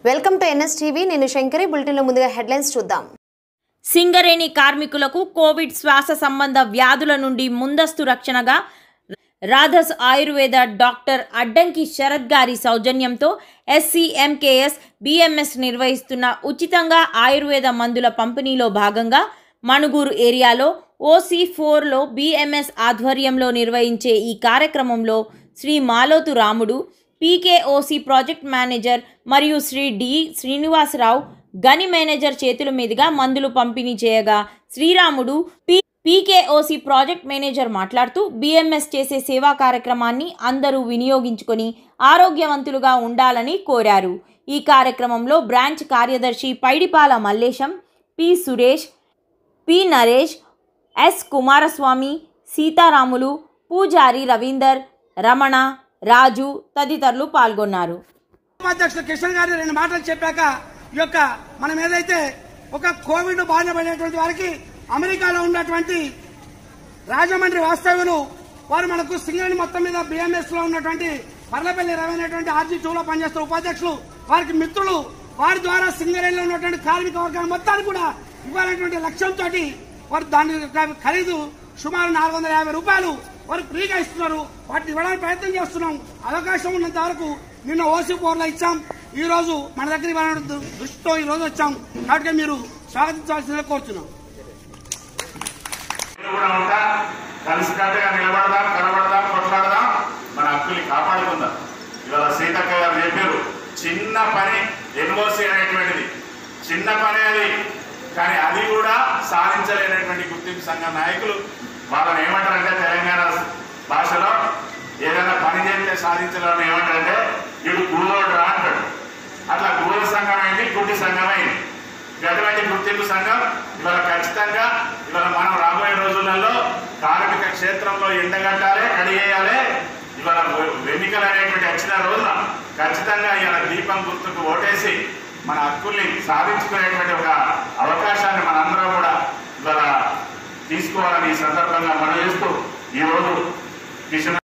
welcome to NS TV నేను శంకరి బులెటిన్లో ముందుగా హెడ్లైన్స్ చూద్దాం సింగరేణి కార్మికులకు కోవిడ్ శ్వాస సంబంధ వ్యాధుల నుండి ముందస్తు రక్షణగా రాధస్ ఆయుర్వేద డాక్టర్ అడ్డంకి శరత్ గారి సౌజన్యంతో ఎస్సీఎంకేఎస్ బిఎంఎస్ నిర్వహిస్తున్న ఉచితంగా ఆయుర్వేద మందుల పంపిణీలో భాగంగా మణుగూరు ఏరియాలో ఓసీ ఫోర్లో బిఎంఎస్ ఆధ్వర్యంలో నిర్వహించే ఈ కార్యక్రమంలో శ్రీ మాలోతు రాముడు పీకేఓసి ప్రాజెక్ట్ మేనేజర్ మరియు శ్రీ డి శ్రీనివాసరావు గని మేనేజర్ చేతుల మీదుగా మందులు పంపిణీ చేయగా శ్రీరాముడు పి పీకేఓసి ప్రాజెక్ట్ మేనేజర్ మాట్లాడుతూ బిఎంఎస్ చేసే సేవా కార్యక్రమాన్ని అందరూ వినియోగించుకొని ఆరోగ్యవంతులుగా ఉండాలని కోరారు ఈ కార్యక్రమంలో బ్రాంచ్ కార్యదర్శి Paidipala Mallesham P Suresh P Naresh S Kumaraswamy Sitaramulu Pujari Ravinder Ramana రాజు తదితరులు పాల్గొన్నారు ఉపాధ్యక్షుడు కిషన్ గారు రెండు మాటలు చెప్పాక ఈ యొక్క మనం ఏదైతే ఒక కోవిడ్ బారిన పడినటువంటి వారికి అమెరికాలో ఉన్నటువంటి రాజమండ్రి వాస్తవ్యులు వారు మనకు సింగరేణి మొత్తం మీద బిఎంఎస్ లో ఉన్నటువంటి పర్లపల్లి రవైనటువంటి ఆర్జీ టూలో పనిచేస్తున్న ఉపాధ్యక్షులు వారికి మిత్రులు వారి ద్వారా సింగరేణిలో ఉన్నటువంటి కార్మిక వర్గాన్ని మొత్తాన్ని కూడా ఇవ్వాలనేటువంటి లక్ష్యంతో వారు దాని ఖరీదు సుమారు నాలుగు వందల యాభై రూపాయలు వారు ఫ్రీగా ఇస్తున్నారు వాటిని ఇవ్వడానికి ప్రయత్నం చేస్తున్నాం అవకాశం ఉన్నంత వరకు నిన్న ఓసీ పోర్లో ఇచ్చాం ఈ రోజు మన దగ్గర ఇవ్వాలనే దు- దృష్టితో ఈ రోజు వచ్చాం కాబట్టి మీరు స్వాగతించాల్సిందిగా కోరుతున్నాం నేను కూడా ఉంటా కలిసికట్టుగా నిలబడదాం కనబడదాం కొట్లాడదాం మన హక్కుల్ని కాపాడుకుందాం ఇవాళ సీతక్క గారు చెప్పారు చిన్న పని ఎన్ఓసి అనేటువంటిది చిన్న పని అది కానీ అది కూడా సాధించలేనటువంటి గుర్తింపు సంఘ నాయకులు వాళ్ళని ఏమంటారంటే తెలంగాణ భాషలో ఏదైనా పని చేస్తే సాధించాలని ఏమంటారంటే ఇడు గురువుడు రా అంటాడు అట్లా గురువు సంఘం అయింది గుడ్డి సంఘం అయింది అటువంటి గుర్తింపు సంఘం ఇవాళ ఖచ్చితంగా ఇవాళ మనం రాబోయే రోజులలో కార్మిక క్షేత్రంలో ఎండగట్టాలి కడిగేయాలి ఇవాళ ఎన్నికలు అనేటువంటి వచ్చిన రోజున ఖచ్చితంగా ఇవాళ దీపం గుర్తుకు ఓటేసి మన హక్కుల్ని సాధించుకునేటువంటి ఒక అవకాశాన్ని మనందరం కూడా ఇవాళ తీసుకోవాలని ఈ సందర్భంగా మనం చేస్తూ ఈరోజు కిషన్